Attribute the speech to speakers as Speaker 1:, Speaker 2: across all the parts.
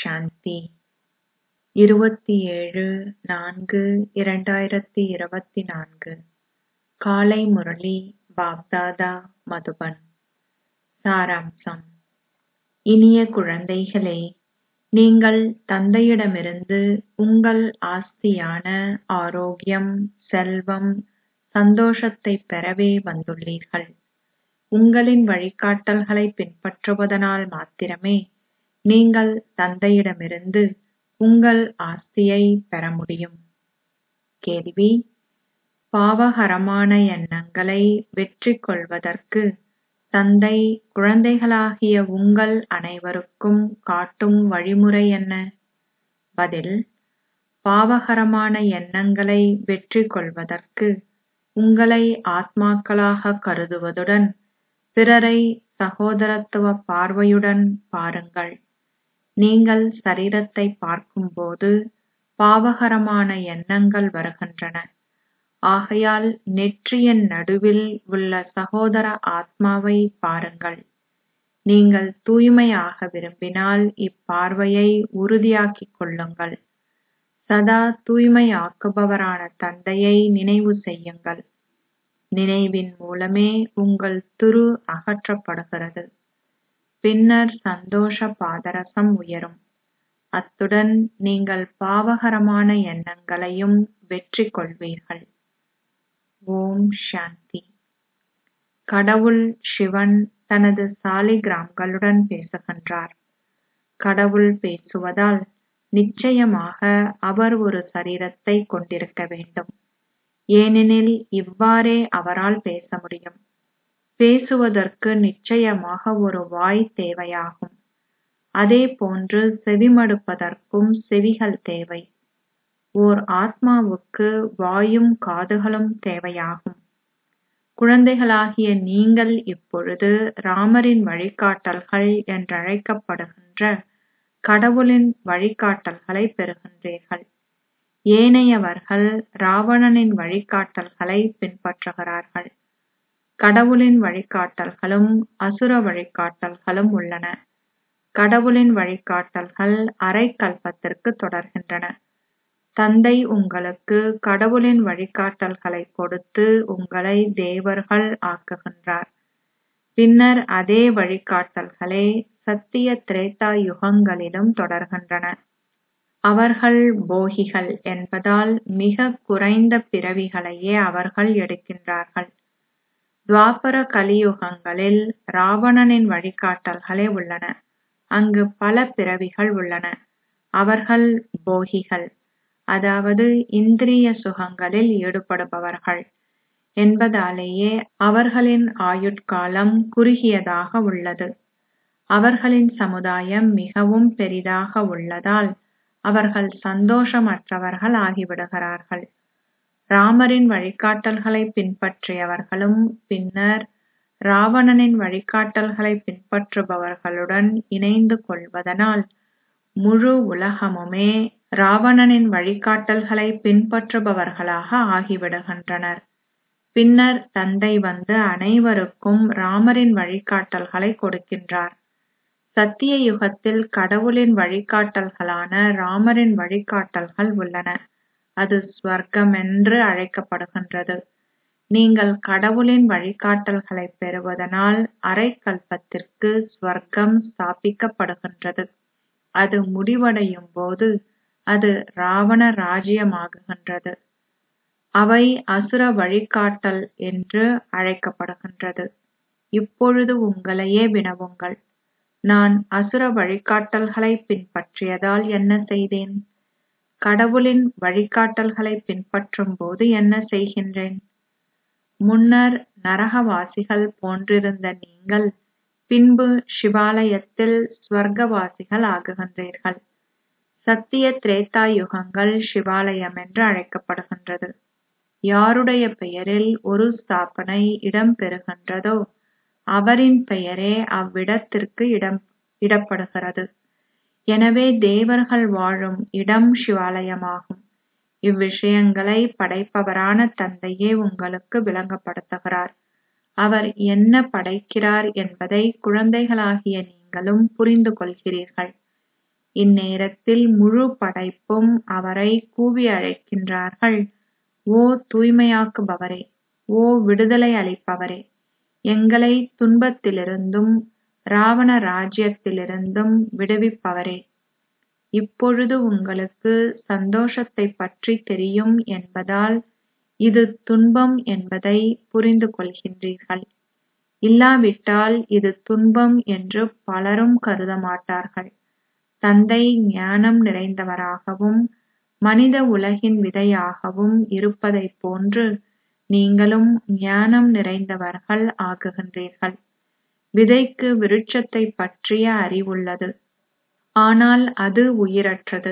Speaker 1: சாந்தி இருபத்தி ஏழு நான்கு இரண்டாயிரத்தி இருபத்தி நான்கு காலை முரளி பாப்தாதா மதுபன் சாராம்சம் இனிய குழந்தைகளே நீங்கள் தந்தையிடமிருந்து உங்கள் ஆஸ்தியான ஆரோக்கியம் செல்வம் சந்தோஷத்தைப் பெறவே வந்துள்ளீர்கள் உங்களின் வழிகாட்டல்களைப் பின்பற்றுவதனால் மாத்திரமே நீங்கள் தந்தையிடமிருந்து உங்கள் ஆஸ்தியைப் பெற முடியும் கேள்வி பாவகரமான எண்ணங்களை வெற்றி கொள்வதற்கு தந்தை குழந்தைகளாகிய உங்கள் அனைவருக்கும் காட்டும் வழிமுறை என்ன பதில் பாவகரமான எண்ணங்களை வெற்றி கொள்வதற்கு உங்களை ஆத்மாக்களாக கருதுவதுடன் பிறரை சகோதரத்துவ பார்வையுடன் பாருங்கள் நீங்கள் சரீரத்தை பார்க்கும்போது பாவகரமான எண்ணங்கள் வருகின்றன ஆகையால் நெற்றியின் நடுவில் உள்ள சகோதர ஆத்மாவை பாருங்கள் நீங்கள் தூய்மையாக விரும்பினால் இப்பார்வையை உறுதியாக்கிக் கொள்ளுங்கள் சதா தூய்மையாக்குபவரான தந்தையை நினைவு செய்யுங்கள் நினைவின் மூலமே உங்கள் துரு அகற்றப்படுகிறது பின்னர் சந்தோஷ பாதரசம் உயரும் அத்துடன் நீங்கள் பாவகரமான எண்ணங்களையும் வெற்றி கொள்வீர்கள் ஓம் சாந்தி கடவுள் சிவன் தனது சாலிகிராம்களுடன் பேசுகின்றார் கடவுள் பேசுவதால் நிச்சயமாக அவர் ஒரு சரீரத்தை கொண்டிருக்க வேண்டும் ஏனெனில் இவ்வாறே அவரால் பேச முடியும் பேசுவதற்கு நிச்சயமாக ஒரு வாய் தேவையாகும் அதே போன்று செவிமடுப்பதற்கும் செவிகள் தேவை ஓர் ஆத்மாவுக்கு வாயும் காதுகளும் தேவையாகும் குழந்தைகளாகிய நீங்கள் இப்பொழுது ராமரின் வழிகாட்டல்கள் என்றழைக்கப்படுகின்ற கடவுளின் வழிகாட்டல்களை பெறுகின்றீர்கள் ஏனையவர்கள் ராவணனின் வழிகாட்டல்களை பின்பற்றுகிறார்கள் கடவுளின் வழிகாட்டல்களும் அசுர வழிகாட்டல்களும் உள்ளன கடவுளின் வழிகாட்டல்கள் அரை கல்பத்திற்கு தொடர்கின்றன தந்தை உங்களுக்கு கடவுளின் வழிகாட்டல்களை கொடுத்து உங்களை தேவர்கள் ஆக்குகின்றார் பின்னர் அதே வழிகாட்டல்களே சத்திய திரேதா யுகங்களிலும் தொடர்கின்றன அவர்கள் போகிகள் என்பதால் மிக குறைந்த பிறவிகளையே அவர்கள் எடுக்கின்றார்கள் துவாபர கலியுகங்களில் ராவணனின் வழிகாட்டல்களே உள்ளன அங்கு பல பிறவிகள் உள்ளன அவர்கள் போகிகள் அதாவது இந்திரிய சுகங்களில் ஈடுபடுபவர்கள் என்பதாலேயே அவர்களின் ஆயுட்காலம் குறுகியதாக உள்ளது அவர்களின் சமுதாயம் மிகவும் பெரிதாக உள்ளதால் அவர்கள் சந்தோஷமற்றவர்கள் ஆகிவிடுகிறார்கள் ராமரின் வழிகாட்டல்களை பின்பற்றியவர்களும் பின்னர் ராவணனின் வழிகாட்டல்களை பின்பற்றுபவர்களுடன் இணைந்து கொள்வதனால் முழு உலகமுமே ராவணனின் வழிகாட்டல்களை பின்பற்றுபவர்களாக ஆகிவிடுகின்றனர் பின்னர் தந்தை வந்து அனைவருக்கும் ராமரின் வழிகாட்டல்களை கொடுக்கின்றார் சத்திய யுகத்தில் கடவுளின் வழிகாட்டல்களான ராமரின் வழிகாட்டல்கள் உள்ளன அது ஸ்வர்க்கமென்று அழைக்கப்படுகின்றது நீங்கள் கடவுளின் வழிகாட்டல்களை பெறுவதனால் அரை கல்பத்திற்கு ஸ்வர்க்கம் ஸ்தாபிக்கப்படுகின்றது அது முடிவடையும் போது அது ராவண ராஜ்யமாகுகின்றது அவை அசுர வழிகாட்டல் என்று அழைக்கப்படுகின்றது இப்பொழுது உங்களையே வினவுங்கள் நான் அசுர வழிகாட்டல்களை பின்பற்றியதால் என்ன செய்தேன் கடவுளின் வழிகாட்டல்களை பின்பற்றும் போது என்ன செய்கின்றேன் முன்னர் நரகவாசிகள் போன்றிருந்த நீங்கள் பின்பு சிவாலயத்தில் ஸ்வர்க்கவாசிகள் ஆகுகின்றீர்கள் சத்திய திரேதா யுகங்கள் சிவாலயம் என்று அழைக்கப்படுகின்றது யாருடைய பெயரில் ஒரு ஸ்தாபனை இடம் பெறுகின்றதோ அவரின் பெயரே அவ்விடத்திற்கு இடம் இடப்படுகிறது எனவே தேவர்கள் வாழும் இடம் சிவாலயமாகும் இவ்விஷயங்களை படைப்பவரான தந்தையே உங்களுக்கு விளங்கப்படுத்துகிறார் அவர் என்ன படைக்கிறார் என்பதை குழந்தைகளாகிய நீங்களும் புரிந்து கொள்கிறீர்கள் இந்நேரத்தில் முழு படைப்பும் அவரை கூவி அழைக்கின்றார்கள் ஓ தூய்மையாக்குபவரே ஓ விடுதலை அளிப்பவரே எங்களை துன்பத்திலிருந்தும் ராவண ராஜ்யத்திலிருந்தும் விடுவிப்பவரே இப்பொழுது உங்களுக்கு சந்தோஷத்தைப் பற்றி தெரியும் என்பதால் இது துன்பம் என்பதை புரிந்து கொள்கின்றீர்கள் இல்லாவிட்டால் இது துன்பம் என்று பலரும் கருத மாட்டார்கள் தந்தை ஞானம் நிறைந்தவராகவும் மனித உலகின் விதையாகவும் இருப்பதைப் போன்று நீங்களும் ஞானம் நிறைந்தவர்கள் ஆகுகின்றீர்கள் விதைக்கு விருட்சத்தைப் பற்றிய அறிவுள்ளது ஆனால் அது உயிரற்றது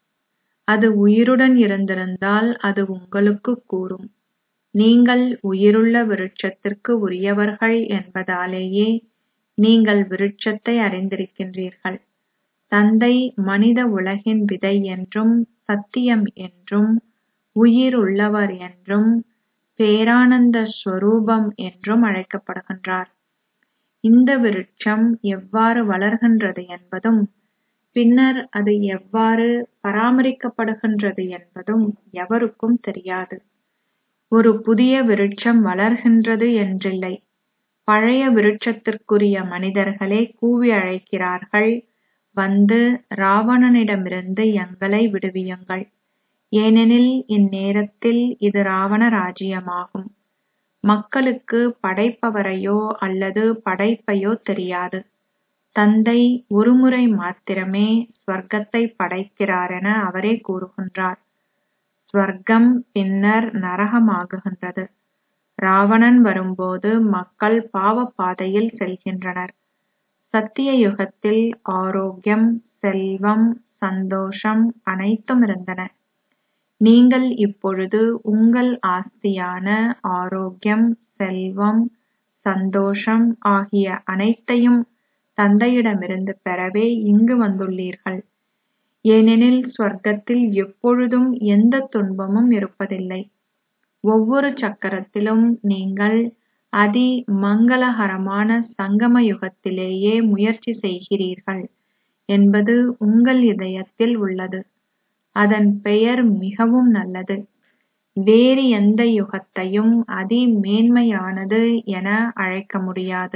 Speaker 1: அது உயிருடன் இருந்திருந்தால் அது உங்களுக்குக் கூறும் நீங்கள் உயிருள்ள விருட்சத்திற்கு உரியவர்கள் என்பதாலேயே நீங்கள் விருட்சத்தை அறிந்திருக்கின்றீர்கள் தந்தை மனித உலகின் விதை என்றும் சத்தியம் என்றும் உயிர் உள்ளவர் என்றும் பேரானந்த ஸ்வரூபம் என்றும் அழைக்கப்படுகின்றார் இந்த விருட்சம் எவ்வாறு வளர்கின்றது என்பதும் பின்னர் அது எவ்வாறு பராமரிக்கப்படுகின்றது என்பதும் எவருக்கும் தெரியாது ஒரு புதிய விருட்சம் வளர்கின்றது என்றில்லை பழைய விருட்சத்திற்குரிய மனிதர்களே கூவி அழைக்கிறார்கள் வந்து ராவணனிடமிருந்து எங்களை விடுவியுங்கள் ஏனெனில் இந்நேரத்தில் இது ராவண ராஜ்யமாகும் மக்களுக்கு படைப்பவரையோ அல்லது படைப்பையோ தெரியாது தந்தை ஒருமுறை மாத்திரமே ஸ்வர்க்கத்தை படைக்கிறாரென அவரே கூறுகின்றார் ஸ்வர்க்கம் பின்னர் நரகமாகுகின்றது ராவணன் வரும்போது மக்கள் பாவப் பாதையில் செல்கின்றனர் சத்திய யுகத்தில் ஆரோக்கியம் செல்வம் சந்தோஷம் அனைத்தும் இருந்தன நீங்கள் இப்பொழுது உங்கள் ஆஸ்தியான ஆரோக்கியம் செல்வம் சந்தோஷம் ஆகிய அனைத்தையும் தந்தையிடமிருந்து பெறவே இங்கு வந்துள்ளீர்கள் ஏனெனில் ஸ்வர்க்கத்தில் எப்பொழுதும் எந்த துன்பமும் இருப்பதில்லை ஒவ்வொரு சக்கரத்திலும் நீங்கள் அதி மங்களகரமான சங்கம யுகத்திலேயே முயற்சி செய்கிறீர்கள் என்பது உங்கள் இதயத்தில் உள்ளது அதன் பெயர் மிகவும் நல்லது வேறு எந்த யுகத்தையும் அதி மேன்மையானது என அழைக்க முடியாது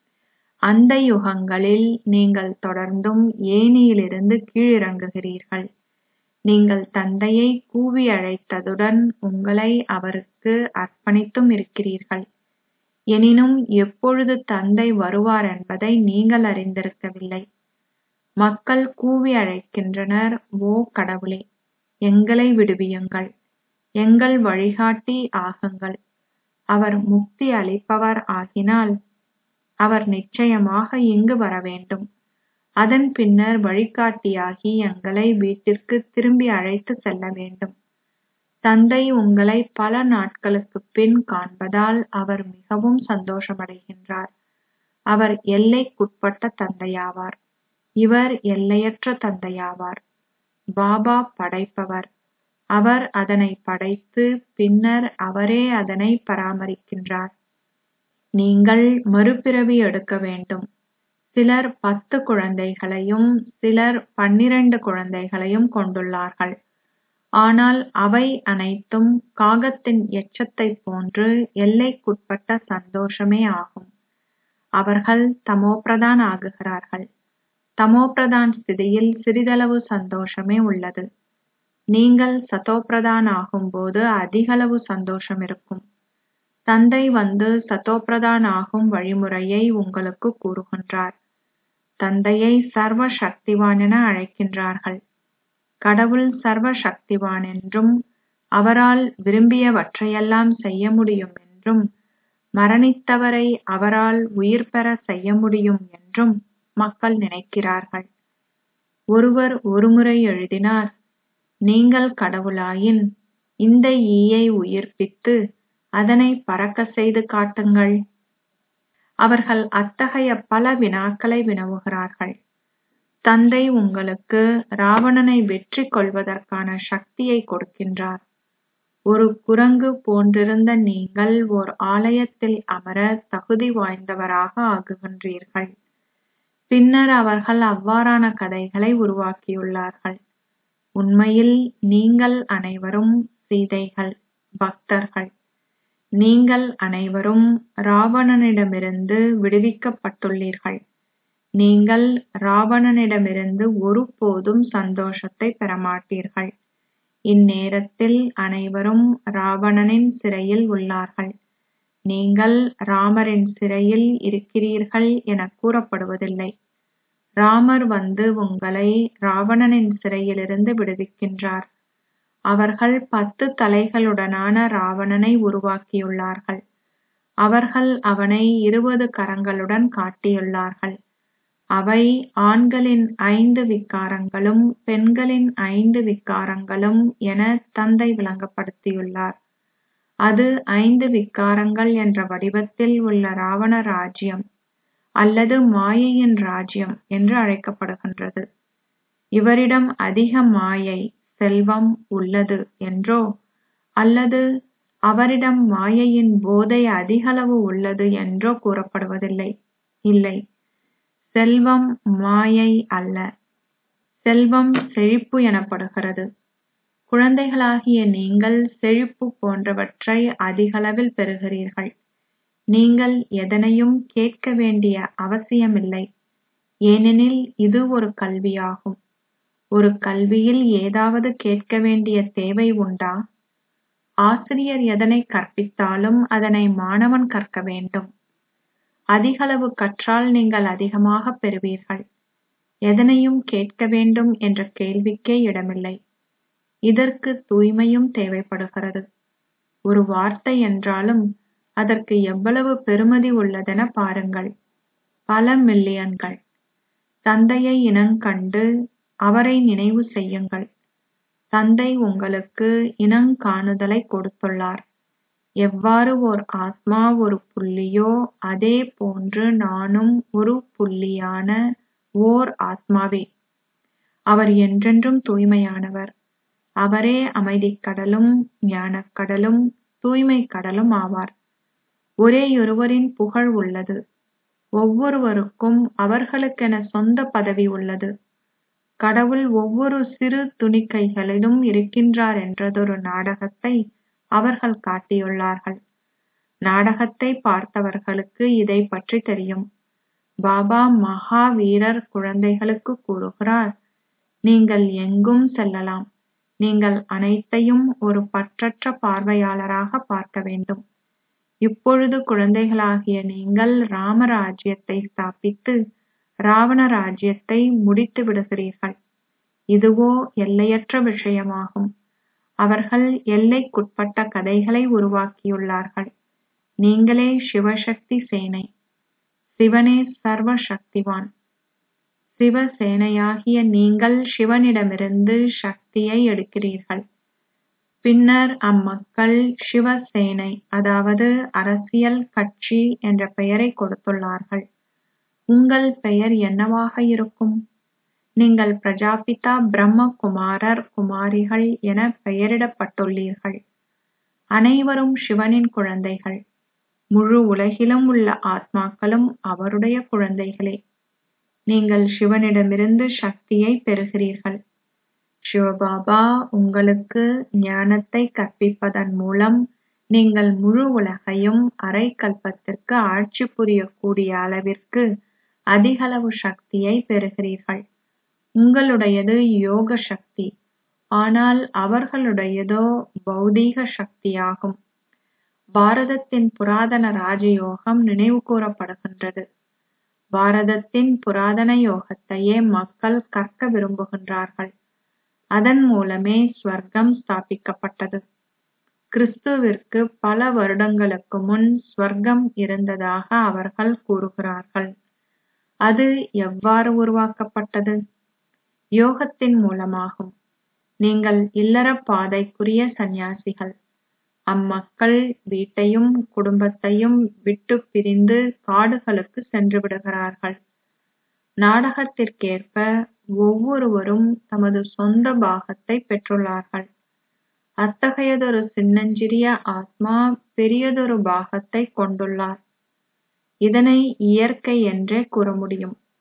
Speaker 1: அந்த யுகங்களில் நீங்கள் தொடர்ந்தும் ஏணியிலிருந்து கீழிறங்குகிறீர்கள் நீங்கள் தந்தையை கூவி அழைத்ததுடன் உங்களை அவருக்கு அர்ப்பணித்தும் இருக்கிறீர்கள் எனினும் எப்பொழுது தந்தை வருவார் என்பதை நீங்கள் அறிந்திருக்கவில்லை மக்கள் கூவி அழைக்கின்றனர் ஓ கடவுளே எங்களை விடுவியுங்கள் எங்கள் வழிகாட்டி ஆகுங்கள் அவர் முக்தி அளிப்பவர் ஆகினால் அவர் நிச்சயமாக இங்கு வர வேண்டும் அதன் பின்னர் வழிகாட்டியாகி எங்களை வீட்டிற்கு திரும்பி அழைத்து செல்ல வேண்டும் தந்தை உங்களை பல நாட்களுக்குப் பின் காண்பதால் அவர் மிகவும் சந்தோஷமடைகின்றார் அவர் எல்லைக்குட்பட்ட தந்தையாவார் இவர் எல்லையற்ற தந்தையாவார் பாபா படைப்பவர் அவர் அதனை படைத்து பின்னர் அவரே அதனை பராமரிக்கின்றார் நீங்கள் மறுபிறவி எடுக்க வேண்டும் சிலர் பத்து குழந்தைகளையும் சிலர் பன்னிரண்டு குழந்தைகளையும் கொண்டுள்ளார்கள் ஆனால் அவை அனைத்தும் காகத்தின் எச்சத்தைப் போன்று எல்லைக்குட்பட்ட சந்தோஷமே ஆகும் அவர்கள் தமோபிரதான் ஆகுகிறார்கள் தமோபிரதான் ஸ்திதியில் சிறிதளவு சந்தோஷமே உள்ளது நீங்கள் சதோபிரதான் ஆகும்போது அதிகளவு சந்தோஷம் இருக்கும் தந்தை வந்து சதோபிரதான் ஆகும் வழிமுறையை உங்களுக்கு கூறுகின்றார் தந்தையை சர்வ சக்திவான் என அழைக்கின்றார்கள் கடவுள் சர்வ சக்திவான் என்றும் அவரால் விரும்பியவற்றையெல்லாம் செய்ய முடியும் என்றும் மரணித்தவரை அவரால் உயிர் பெற செய்ய முடியும் என்றும் மக்கள் நினைக்கிறார்கள் ஒருவர் ஒருமுறை எழுதினார் நீங்கள் கடவுளாயின் இந்த ஈயை உயிர்ப்பித்து அதனை பறக்க செய்து காட்டுங்கள் அவர்கள் அத்தகைய பல வினாக்களை வினவுகிறார்கள் தந்தை உங்களுக்கு ராவணனை வெற்றி கொள்வதற்கான சக்தியை கொடுக்கின்றார் ஒரு குரங்கு போன்றிருந்த நீங்கள் ஓர் ஆலயத்தில் அமர தகுதி வாய்ந்தவராக ஆகுகின்றீர்கள் பின்னர் அவர்கள் அவ்வாறான கதைகளை உருவாக்கியுள்ளார்கள் உண்மையில் நீங்கள் அனைவரும் சீதைகள் பக்தர்கள் நீங்கள் அனைவரும் ராவணனிடமிருந்து விடுவிக்கப்பட்டுள்ளீர்கள் நீங்கள் ராவணனிடமிருந்து ஒருபோதும் சந்தோஷத்தை பெறமாட்டீர்கள் இந்நேரத்தில் அனைவரும் ராவணனின் சிறையில் உள்ளார்கள் நீங்கள் ராமரின் சிறையில் இருக்கிறீர்கள் என கூறப்படுவதில்லை ராமர் வந்து உங்களை ராவணனின் சிறையிலிருந்து விடுவிக்கின்றார் அவர்கள் பத்து தலைகளுடனான ராவணனை உருவாக்கியுள்ளார்கள் அவர்கள் அவனை இருபது கரங்களுடன் காட்டியுள்ளார்கள் அவை ஆண்களின் ஐந்து விகாரங்களும் பெண்களின் ஐந்து விகாரங்களும் என தந்தை விளங்கப்படுத்தியுள்ளார் அது ஐந்து விகாரங்கள் என்ற வடிவத்தில் உள்ள ராவண ராஜ்யம் அல்லது மாயையின் ராஜ்யம் என்று அழைக்கப்படுகின்றது இவரிடம் அதிக மாயை செல்வம் உள்ளது என்றோ அல்லது அவரிடம் மாயையின் போதை அதிகளவு உள்ளது என்றோ கூறப்படுவதில்லை இல்லை செல்வம் மாயை அல்ல செல்வம் செழிப்பு எனப்படுகிறது குழந்தைகளாகிய நீங்கள் செழிப்பு போன்றவற்றை அதிகளவில் பெறுகிறீர்கள் நீங்கள் எதனையும் கேட்க வேண்டிய அவசியமில்லை ஏனெனில் இது ஒரு கல்வியாகும் ஒரு கல்வியில் ஏதாவது கேட்க வேண்டிய தேவை உண்டா ஆசிரியர் எதனை கற்பித்தாலும் அதனை மாணவன் கற்க வேண்டும் அதிகளவு கற்றால் நீங்கள் அதிகமாக பெறுவீர்கள் எதனையும் கேட்க வேண்டும் என்ற கேள்விக்கே இடமில்லை இதற்கு தூய்மையும் தேவைப்படுகிறது ஒரு வார்த்தை என்றாலும் அதற்கு எவ்வளவு பெருமதி உள்ளதென பாருங்கள் பல மில்லியன்கள் தந்தையை இனங்கண்டு அவரை நினைவு செய்யுங்கள் தந்தை உங்களுக்கு இனங்காணுதலை கொடுத்துள்ளார் எவ்வாறு ஓர் ஆத்மா ஒரு புள்ளியோ அதே போன்று நானும் ஒரு புள்ளியான ஓர் ஆத்மாவே அவர் என்றென்றும் தூய்மையானவர் அவரே அமைதிக் கடலும் ஞானக் கடலும் தூய்மைக் கடலும் ஆவார் ஒரேயொருவரின் புகழ் உள்ளது ஒவ்வொருவருக்கும் அவர்களுக்கென சொந்த பதவி உள்ளது கடவுள் ஒவ்வொரு சிறு துணிக்கைகளிலும் இருக்கின்றார் என்றதொரு நாடகத்தை அவர்கள் காட்டியுள்ளார்கள் நாடகத்தை பார்த்தவர்களுக்கு இதை பற்றி தெரியும் பாபா மகா வீரர் குழந்தைகளுக்கு கூறுகிறார் நீங்கள் எங்கும் செல்லலாம் நீங்கள் அனைத்தையும் ஒரு பற்றற்ற பார்வையாளராக பார்க்க வேண்டும் இப்பொழுது குழந்தைகளாகிய நீங்கள் ராமராஜ்யத்தை ஸ்தாபித்து ராவண ராஜ்யத்தை முடித்து விடுகிறீர்கள் இதுவோ எல்லையற்ற விஷயமாகும் அவர்கள் எல்லைக்குட்பட்ட கதைகளை உருவாக்கியுள்ளார்கள் நீங்களே சிவசக்தி சேனை சிவனே சர்வ சக்திவான் சிவசேனையாகிய நீங்கள் சிவனிடமிருந்து சக்தியை எடுக்கிறீர்கள் பின்னர் அம்மக்கள் சிவசேனை அதாவது அரசியல் கட்சி என்ற பெயரை கொடுத்துள்ளார்கள் உங்கள் பெயர் என்னவாக இருக்கும் நீங்கள் பிரஜாபிதா பிரம்ம குமாரர் குமாரிகள் என பெயரிடப்பட்டுள்ளீர்கள் அனைவரும் சிவனின் குழந்தைகள் முழு உலகிலும் உள்ள ஆத்மாக்களும் அவருடைய குழந்தைகளே நீங்கள் சிவனிடமிருந்து சக்தியை பெறுகிறீர்கள் சிவபாபா உங்களுக்கு ஞானத்தை கற்பிப்பதன் மூலம் நீங்கள் முழு உலகையும் அரை கல்பத்திற்கு ஆட்சி புரியக்கூடிய அளவிற்கு அதிகளவு சக்தியை பெறுகிறீர்கள் உங்களுடையது யோக சக்தி ஆனால் அவர்களுடையதோ பௌதீக சக்தியாகும் பாரதத்தின் புராதன ராஜயோகம் நினைவு கூறப்படுகின்றது பாரதத்தின் புராதன யோகத்தையே மக்கள் கற்க விரும்புகின்றார்கள் அதன் மூலமே ஸ்வர்க்கம் ஸ்தாபிக்கப்பட்டது கிறிஸ்துவிற்கு பல வருடங்களுக்கு முன் ஸ்வர்க்கம் இருந்ததாக அவர்கள் கூறுகிறார்கள் அது எவ்வாறு உருவாக்கப்பட்டது யோகத்தின் மூலமாகும் நீங்கள் இல்லற பாதைக்குரிய சந்நியாசிகள் அம்மக்கள் வீட்டையும் குடும்பத்தையும் விட்டு பிரிந்து காடுகளுக்கு சென்று விடுகிறார்கள் நாடகத்திற்கேற்ப ஒவ்வொருவரும் தமது சொந்த பாகத்தை பெற்றுள்ளார்கள் அத்தகையதொரு சின்னஞ்சிறிய ஆத்மா பெரியதொரு பாகத்தை கொண்டுள்ளார் இதனை இயற்கை என்றே கூற முடியும்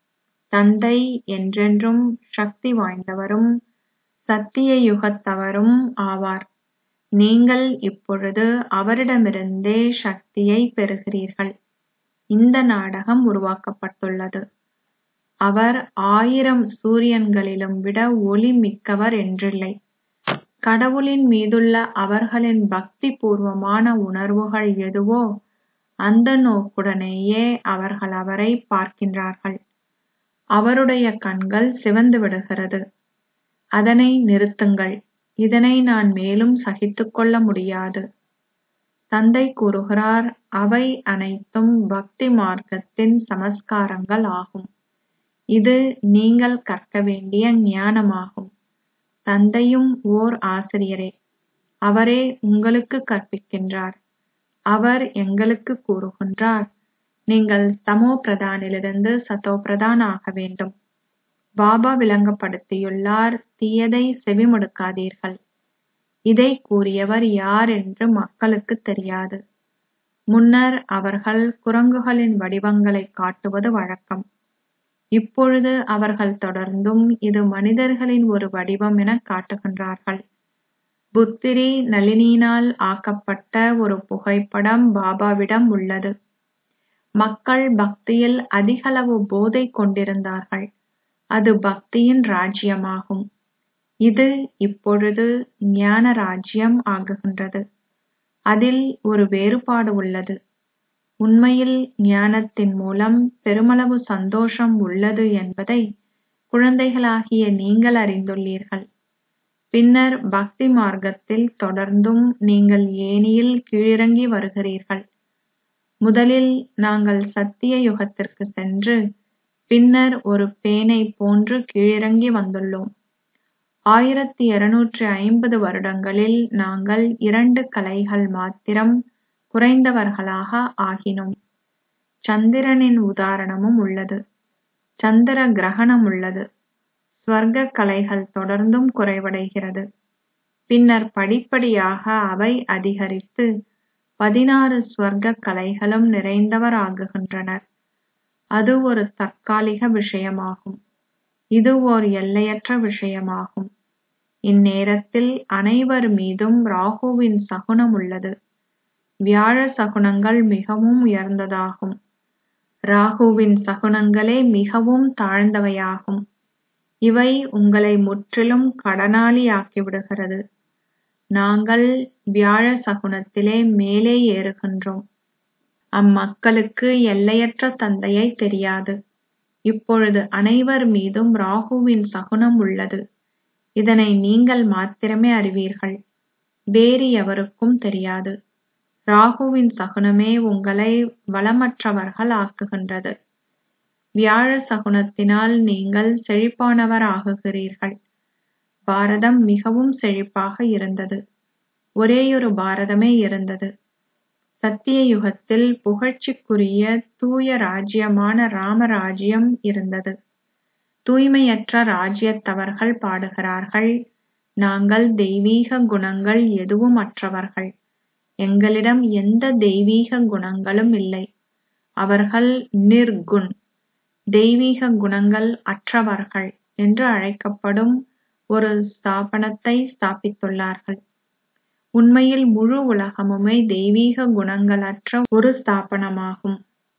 Speaker 1: தந்தை என்றென்றும் சக்தி வாய்ந்தவரும் சத்திய யுகத்தவரும் ஆவார் நீங்கள் இப்பொழுது அவரிடமிருந்தே சக்தியை பெறுகிறீர்கள் இந்த நாடகம் உருவாக்கப்பட்டுள்ளது அவர் ஆயிரம் சூரியன்களிலும் விட ஒளி மிக்கவர் என்றில்லை கடவுளின் மீதுள்ள அவர்களின் பக்தி பூர்வமான உணர்வுகள் எதுவோ அந்த நோக்குடனேயே அவர்கள் அவரை பார்க்கின்றார்கள் அவருடைய கண்கள் சிவந்து விடுகிறது அதனை நிறுத்துங்கள் இதனை நான் மேலும் சகித்துக் கொள்ள முடியாது தந்தை கூறுகிறார் அவை அனைத்தும் பக்தி மார்க்கத்தின் சமஸ்காரங்கள் ஆகும் இது நீங்கள் கற்க வேண்டிய ஞானமாகும் தந்தையும் ஓர் ஆசிரியரே அவரே உங்களுக்கு கற்பிக்கின்றார் அவர் எங்களுக்கு கூறுகின்றார் நீங்கள் தமோ பிரதானிலிருந்து சதோ பிரதான் ஆக வேண்டும் பாபா விளங்கப்படுத்தியுள்ளார் தீயதை செவிமடுக்காதீர்கள் இதை கூறியவர் யார் என்று மக்களுக்கு தெரியாது முன்னர் அவர்கள் குரங்குகளின் வடிவங்களை காட்டுவது வழக்கம் இப்பொழுது அவர்கள் தொடர்ந்தும் இது மனிதர்களின் ஒரு வடிவம் என காட்டுகின்றார்கள் புத்திரி நளினியினால் ஆக்கப்பட்ட ஒரு புகைப்படம் பாபாவிடம் உள்ளது மக்கள் பக்தியில் அதிகளவு போதை கொண்டிருந்தார்கள் அது பக்தியின் ராஜ்யமாகும் இது இப்பொழுது ஞான ராஜ்யம் ஆகுகின்றது அதில் ஒரு வேறுபாடு உள்ளது உண்மையில் ஞானத்தின் மூலம் பெருமளவு சந்தோஷம் உள்ளது என்பதை குழந்தைகளாகிய நீங்கள் அறிந்துள்ளீர்கள் பின்னர் பக்தி மார்க்கத்தில் தொடர்ந்தும் நீங்கள் ஏனியில் கீழிறங்கி வருகிறீர்கள் முதலில் நாங்கள் சத்திய யுகத்திற்கு சென்று பின்னர் ஒரு பேனை போன்று கீழிறங்கி வந்துள்ளோம் ஆயிரத்தி இருநூற்றி ஐம்பது வருடங்களில் நாங்கள் இரண்டு கலைகள் மாத்திரம் குறைந்தவர்களாக ஆகினோம் சந்திரனின் உதாரணமும் உள்ளது சந்திர கிரகணம் உள்ளது ஸ்வர்க்க கலைகள் தொடர்ந்தும் குறைவடைகிறது பின்னர் படிப்படியாக அவை அதிகரித்து பதினாறு ஸ்வர்க்க கலைகளும் நிறைந்தவர் ஆகுகின்றனர் அது ஒரு தற்காலிக விஷயமாகும் இது ஓர் எல்லையற்ற விஷயமாகும் இந்நேரத்தில் அனைவர் மீதும் ராகுவின் சகுனம் உள்ளது வியாழ சகுனங்கள் மிகவும் உயர்ந்ததாகும் ராகுவின் சகுனங்களே மிகவும் தாழ்ந்தவையாகும் இவை உங்களை முற்றிலும் கடனாளியாக்கிவிடுகிறது நாங்கள் வியாழ சகுனத்திலே மேலே ஏறுகின்றோம் அம்மக்களுக்கு எல்லையற்ற தந்தையை தெரியாது இப்பொழுது அனைவர் மீதும் ராகுவின் சகுனம் உள்ளது இதனை நீங்கள் மாத்திரமே அறிவீர்கள் வேறு எவருக்கும் தெரியாது ராகுவின் சகுனமே உங்களை வளமற்றவர்கள் ஆக்குகின்றது வியாழ சகுனத்தினால் நீங்கள் செழிப்பானவர் ஆகுகிறீர்கள் பாரதம் மிகவும் செழிப்பாக இருந்தது ஒரேயொரு பாரதமே இருந்தது சத்திய யுகத்தில் புகழ்ச்சிக்குரிய தூய ராஜ்யமான ராமராஜ்யம் இருந்தது தூய்மையற்ற ராஜ்யத்தவர்கள் பாடுகிறார்கள் நாங்கள் தெய்வீக குணங்கள் எதுவும் அற்றவர்கள் எங்களிடம் எந்த தெய்வீக குணங்களும் இல்லை அவர்கள் நிர்குண் தெய்வீக குணங்கள் அற்றவர்கள் என்று அழைக்கப்படும் ஒரு ஸ்தாபனத்தை ஸ்தாபித்துள்ளார்கள் உண்மையில் முழு உலகமுமே தெய்வீக குணங்களற்ற ஒரு ஸ்தாபனமாகும்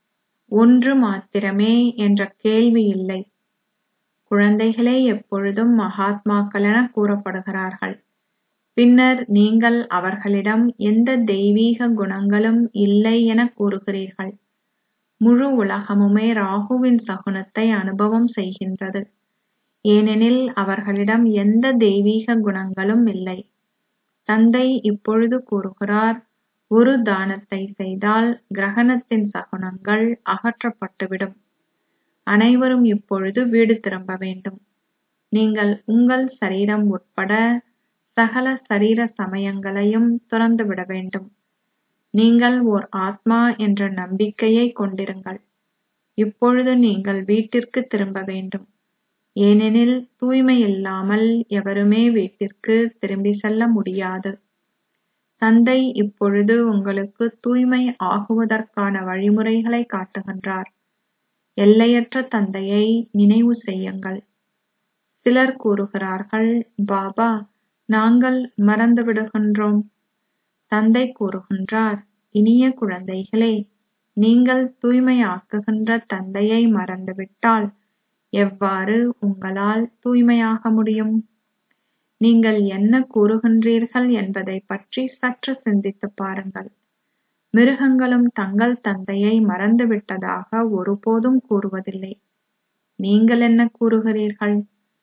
Speaker 1: ஒன்று மாத்திரமே என்ற கேள்வி இல்லை குழந்தைகளே எப்பொழுதும் மகாத்மாக்கள் என கூறப்படுகிறார்கள் பின்னர் நீங்கள் அவர்களிடம் எந்த தெய்வீக குணங்களும் இல்லை என கூறுகிறீர்கள் முழு உலகமுமே ராகுவின் சகுனத்தை அனுபவம் செய்கின்றது ஏனெனில் அவர்களிடம் எந்த தெய்வீக குணங்களும் இல்லை தந்தை இப்பொழுது கூறுகிறார் ஒரு தானத்தை செய்தால் கிரகணத்தின் சகுனங்கள் அகற்றப்பட்டுவிடும் அனைவரும் இப்பொழுது வீடு திரும்ப வேண்டும் நீங்கள் உங்கள் சரீரம் உட்பட சகல சரீர சமயங்களையும் துறந்துவிட வேண்டும் நீங்கள் ஓர் ஆத்மா என்ற நம்பிக்கையை கொண்டிருங்கள் இப்பொழுது நீங்கள் வீட்டிற்கு திரும்ப வேண்டும் ஏனெனில் தூய்மை இல்லாமல் எவருமே வீட்டிற்கு திரும்பி செல்ல முடியாது தந்தை இப்பொழுது உங்களுக்கு தூய்மை ஆகுவதற்கான வழிமுறைகளை காட்டுகின்றார் எல்லையற்ற தந்தையை நினைவு செய்யுங்கள் சிலர் கூறுகிறார்கள் பாபா நாங்கள் மறந்துவிடுகின்றோம் தந்தை கூறுகின்றார் இனிய குழந்தைகளே நீங்கள் தூய்மையாக்குகின்ற தந்தையை மறந்துவிட்டால் எவ்வாறு உங்களால் தூய்மையாக முடியும் நீங்கள் என்ன கூறுகின்றீர்கள் என்பதை பற்றி சற்று சிந்தித்துப் பாருங்கள் மிருகங்களும் தங்கள் தந்தையை மறந்துவிட்டதாக ஒருபோதும் கூறுவதில்லை நீங்கள் என்ன கூறுகிறீர்கள்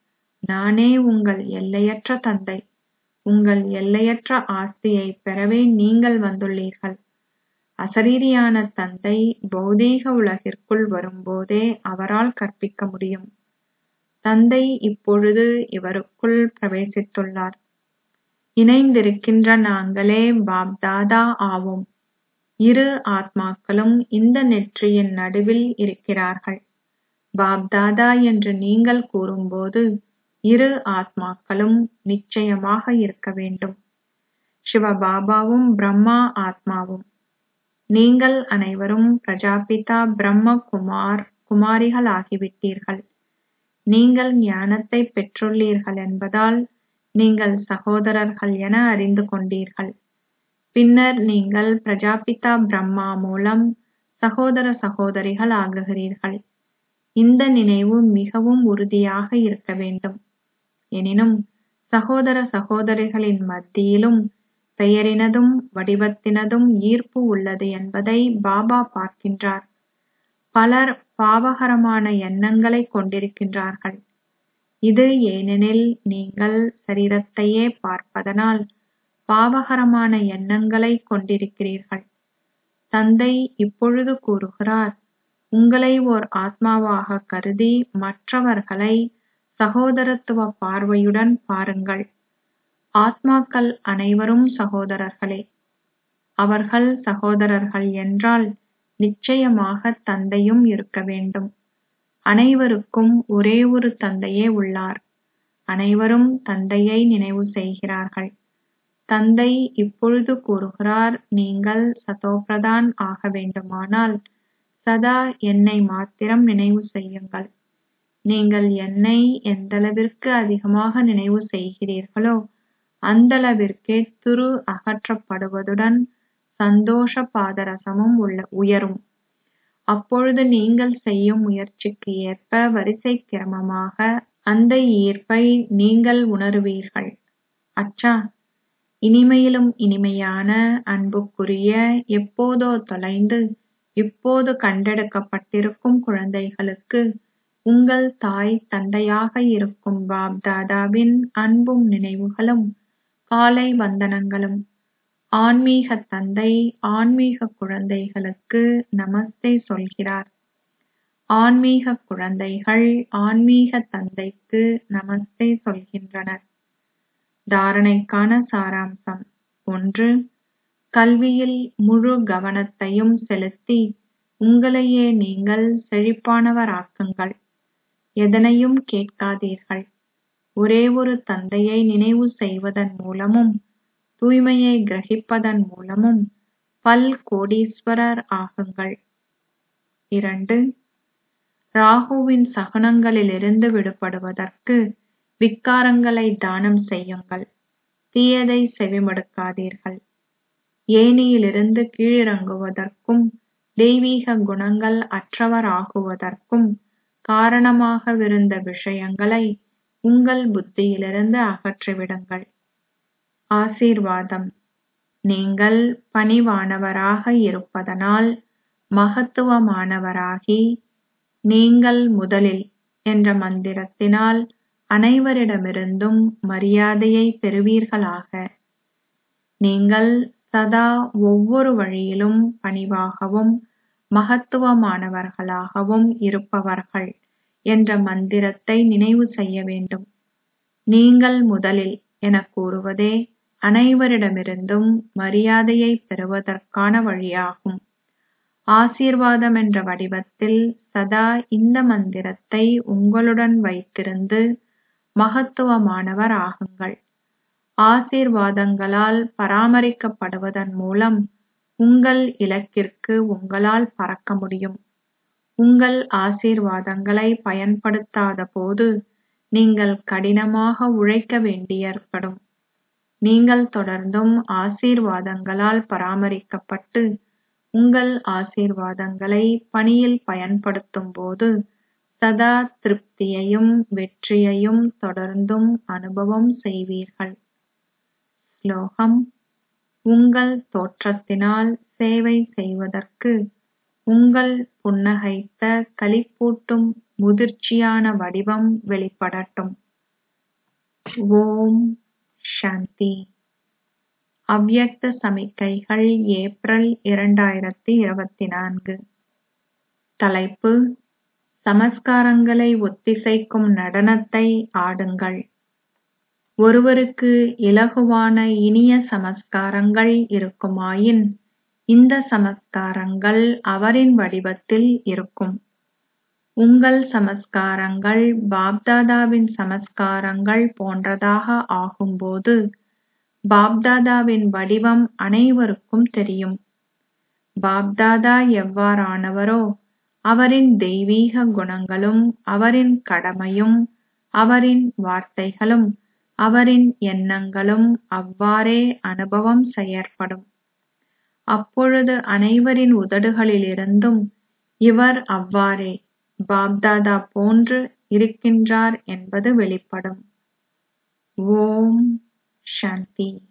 Speaker 1: நானே உங்கள் எல்லையற்ற தந்தை உங்கள் எல்லையற்ற ஆஸ்தியை பெறவே நீங்கள் வந்துள்ளீர்கள் அசரீரியான தந்தை பௌதீக உலகிற்குள் வரும்போதே அவரால் கற்பிக்க முடியும் தந்தை இப்பொழுது இவருக்குள் பிரவேசித்துள்ளார் இணைந்திருக்கின்ற நாங்களே பாப்தாதா ஆவோம் இரு ஆத்மாக்களும் இந்த நெற்றியின் நடுவில் இருக்கிறார்கள் பாப்தாதா என்று நீங்கள் கூறும்போது இரு ஆத்மாக்களும் நிச்சயமாக இருக்க வேண்டும் சிவபாபாவும் பிரம்மா ஆத்மாவும் நீங்கள் அனைவரும் பிரஜாபிதா பிரம்ம குமார் குமாரிகள் ஆகிவிட்டீர்கள் நீங்கள் ஞானத்தை பெற்றுள்ளீர்கள் என்பதால் நீங்கள் சகோதரர்கள் என அறிந்து கொண்டீர்கள் பின்னர் நீங்கள் பிரஜாபிதா பிரம்மா மூலம் சகோதர சகோதரிகள் ஆகுகிறீர்கள் இந்த நினைவு மிகவும் உறுதியாக இருக்க வேண்டும் எனினும் சகோதர சகோதரிகளின் மத்தியிலும் பெயரினதும் வடிவத்தினதும் ஈர்ப்பு உள்ளது என்பதை பாபா பார்க்கின்றார் பலர் பாவகரமான எண்ணங்களை கொண்டிருக்கின்றார்கள் இது ஏனெனில் நீங்கள் சரீரத்தையே பார்ப்பதனால் பாவகரமான எண்ணங்களை கொண்டிருக்கிறீர்கள் தந்தை இப்பொழுது கூறுகிறார் உங்களை ஓர் ஆத்மாவாக கருதி மற்றவர்களை சகோதரத்துவ பார்வையுடன் பாருங்கள் ஆத்மாக்கள் அனைவரும் சகோதரர்களே அவர்கள் சகோதரர்கள் என்றால் நிச்சயமாக தந்தையும் இருக்க வேண்டும் அனைவருக்கும் ஒரே ஒரு தந்தையே உள்ளார் அனைவரும் தந்தையை நினைவு செய்கிறார்கள் தந்தை இப்பொழுது கூறுகிறார் நீங்கள் சதோபிரதான் ஆக வேண்டுமானால் சதா என்னை மாத்திரம் நினைவு செய்யுங்கள் நீங்கள் என்னை எந்தளவிற்கு அதிகமாக நினைவு செய்கிறீர்களோ அந்தளவிற்கே துரு அகற்றப்படுவதுடன் சந்தோஷ பாதரசமும் உள்ள உயரும் அப்பொழுது நீங்கள் செய்யும் முயற்சிக்கு ஏற்ப வரிசை கிரமமாக அந்த ஈர்ப்பை நீங்கள் உணருவீர்கள் அச்சா இனிமையிலும் இனிமையான அன்புக்குரிய எப்போதோ தொலைந்து இப்போது கண்டெடுக்கப்பட்டிருக்கும் குழந்தைகளுக்கு உங்கள் தாய் தந்தையாக இருக்கும் பாப் தாதாவின் அன்பும் நினைவுகளும் காலை வந்தனங்களும் ஆன்மீக தந்தை ஆன்மீக குழந்தைகளுக்கு நமஸ்தே சொல்கிறார் ஆன்மீக குழந்தைகள் ஆன்மீக தந்தைக்கு நமஸ்தே சொல்கின்றனர் தாரணைக்கான சாராம்சம் ஒன்று கல்வியில் முழு கவனத்தையும் செலுத்தி உங்களையே நீங்கள் செழிப்பானவராக்குங்கள் எதனையும் கேட்காதீர்கள் ஒரே ஒரு தந்தையை நினைவு செய்வதன் மூலமும் தூய்மையை கிரகிப்பதன் மூலமும் பல் கோடீஸ்வரர் ஆகுங்கள் இரண்டு ராகுவின் சகுனங்களிலிருந்து விடுபடுவதற்கு விக்காரங்களை தானம் செய்யுங்கள் தீயதை செவிமடுக்காதீர்கள் ஏணியிலிருந்து கீழிறங்குவதற்கும் தெய்வீக குணங்கள் அற்றவராகுவதற்கும் காரணமாகவிருந்த விஷயங்களை உங்கள் புத்தியிலிருந்து அகற்றிவிடுங்கள் ஆசீர்வாதம் நீங்கள் பணிவானவராக இருப்பதனால் மகத்துவமானவராகி நீங்கள் முதலில் என்ற மந்திரத்தினால் அனைவரிடமிருந்தும் மரியாதையை பெறுவீர்களாக நீங்கள் சதா ஒவ்வொரு வழியிலும் பணிவாகவும் மகத்துவமானவர்களாகவும் இருப்பவர்கள் என்ற மந்திரத்தை நினைவு செய்ய வேண்டும் நீங்கள் முதலில் என கூறுவதே அனைவரிடமிருந்தும் மரியாதையை பெறுவதற்கான வழியாகும் ஆசீர்வாதம் என்ற வடிவத்தில் சதா இந்த மந்திரத்தை உங்களுடன் வைத்திருந்து மகத்துவமானவர் ஆகுங்கள் ஆசீர்வாதங்களால் பராமரிக்கப்படுவதன் மூலம் உங்கள் இலக்கிற்கு உங்களால் பறக்க முடியும் உங்கள் ஆசீர்வாதங்களை பயன்படுத்தாத போது நீங்கள் கடினமாக உழைக்க வேண்டியேற்படும் நீங்கள் தொடர்ந்தும் ஆசீர்வாதங்களால் பராமரிக்கப்பட்டு உங்கள் ஆசீர்வாதங்களை பணியில் பயன்படுத்தும் போது சதா திருப்தியையும் வெற்றியையும் தொடர்ந்தும் அனுபவம் செய்வீர்கள் ஸ்லோகம் உங்கள் தோற்றத்தினால் சேவை செய்வதற்கு உங்கள் புன்னகைத்த களிப்பூட்டும் முதிர்ச்சியான வடிவம் வெளிப்படட்டும் ஓம் சாந்தி அவ்யக்த சமிக்கைகள் ஏப்ரல் இரண்டாயிரத்தி இருபத்தி நான்கு தலைப்பு சமஸ்காரங்களை ஒத்திசைக்கும் நடனத்தை ஆடுங்கள் ஒருவருக்கு இலகுவான இனிய சமஸ்காரங்கள் இருக்குமாயின் இந்த சமஸ்காரங்கள் அவரின் வடிவத்தில் இருக்கும் உங்கள் சமஸ்காரங்கள் பாப்தாதாவின் சமஸ்காரங்கள் போன்றதாக ஆகும்போது பாப்தாதாவின் வடிவம் அனைவருக்கும் தெரியும் பாப்தாதா எவ்வாறானவரோ அவரின் தெய்வீக குணங்களும் அவரின் கடமையும் அவரின் வார்த்தைகளும் அவரின் எண்ணங்களும் அவ்வாறே அனுபவம் செய்யப்படும் அப்பொழுது அனைவரின் உதடுகளிலிருந்தும் இவர் அவ்வாறே பாப்தாதா போன்று இருக்கின்றார் என்பது வெளிப்படும் ஓம் சாந்தி